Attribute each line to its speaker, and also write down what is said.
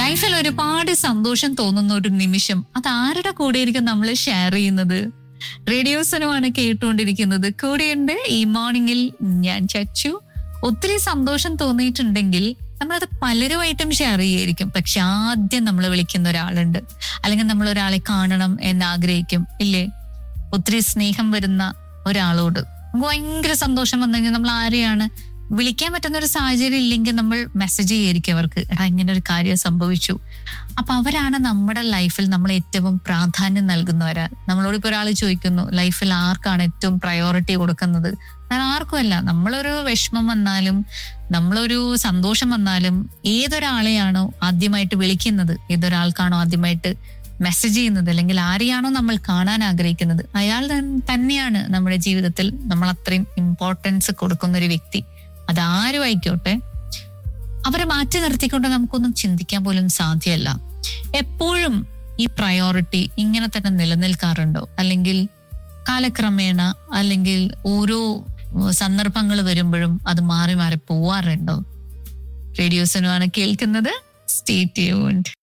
Speaker 1: ലൈഫിൽ ഒരുപാട് സന്തോഷം തോന്നുന്ന ഒരു നിമിഷം അത് ആരുടെ കൂടെയായിരിക്കും നമ്മൾ ഷെയർ ചെയ്യുന്നത് റേഡിയോസനുമാണ് കേട്ടുകൊണ്ടിരിക്കുന്നത് കൂടെയുണ്ട് ഈ മോർണിംഗിൽ ഞാൻ ചച്ചു ഒത്തിരി സന്തോഷം തോന്നിയിട്ടുണ്ടെങ്കിൽ നമ്മളത് പലരുമായിട്ടും ഷെയർ ചെയ്യായിരിക്കും പക്ഷെ ആദ്യം നമ്മൾ വിളിക്കുന്ന ഒരാളുണ്ട് അല്ലെങ്കിൽ നമ്മൾ ഒരാളെ കാണണം എന്ന് ആഗ്രഹിക്കും ഇല്ലേ ഒത്തിരി സ്നേഹം വരുന്ന ഒരാളോട് നമുക്ക് ഭയങ്കര സന്തോഷം വന്നു കഴിഞ്ഞാൽ നമ്മൾ ആരെയാണ് വിളിക്കാൻ പറ്റുന്ന ഒരു സാഹചര്യം ഇല്ലെങ്കിൽ നമ്മൾ മെസ്സേജ് ചെയ്യായിരിക്കും അവർക്ക് എടാ ഇങ്ങനെ ഒരു കാര്യം സംഭവിച്ചു അപ്പൊ അവരാണ് നമ്മുടെ ലൈഫിൽ നമ്മൾ ഏറ്റവും പ്രാധാന്യം നൽകുന്നവരാ നമ്മളോട് ഇപ്പൊ ഒരാൾ ചോദിക്കുന്നു ലൈഫിൽ ആർക്കാണ് ഏറ്റവും പ്രയോറിറ്റി കൊടുക്കുന്നത് ഞാൻ ആർക്കുമല്ല നമ്മളൊരു വിഷമം വന്നാലും നമ്മളൊരു സന്തോഷം വന്നാലും ഏതൊരാളെയാണോ ആദ്യമായിട്ട് വിളിക്കുന്നത് ഏതൊരാൾക്കാണോ ആദ്യമായിട്ട് മെസ്സേജ് ചെയ്യുന്നത് അല്ലെങ്കിൽ ആരെയാണോ നമ്മൾ കാണാൻ ആഗ്രഹിക്കുന്നത് അയാൾ തൻ- തന്നെയാണ് നമ്മുടെ ജീവിതത്തിൽ നമ്മൾ അത്രയും ഇമ്പോർട്ടൻസ് കൊടുക്കുന്ന ഒരു വ്യക്തി അതാരും ആയിക്കോട്ടെ അവരെ മാറ്റി നിർത്തിക്കൊണ്ട് നമുക്കൊന്നും ചിന്തിക്കാൻ പോലും സാധ്യമല്ല എപ്പോഴും ഈ പ്രയോറിറ്റി ഇങ്ങനെ തന്നെ നിലനിൽക്കാറുണ്ടോ അല്ലെങ്കിൽ കാലക്രമേണ അല്ലെങ്കിൽ ഓരോ സന്ദർഭങ്ങൾ വരുമ്പോഴും അത് മാറി മാറി പോവാറുണ്ടോ റേഡിയോസിനുമാണ് കേൾക്കുന്നത് സ്റ്റേ ട്യൂൺഡ്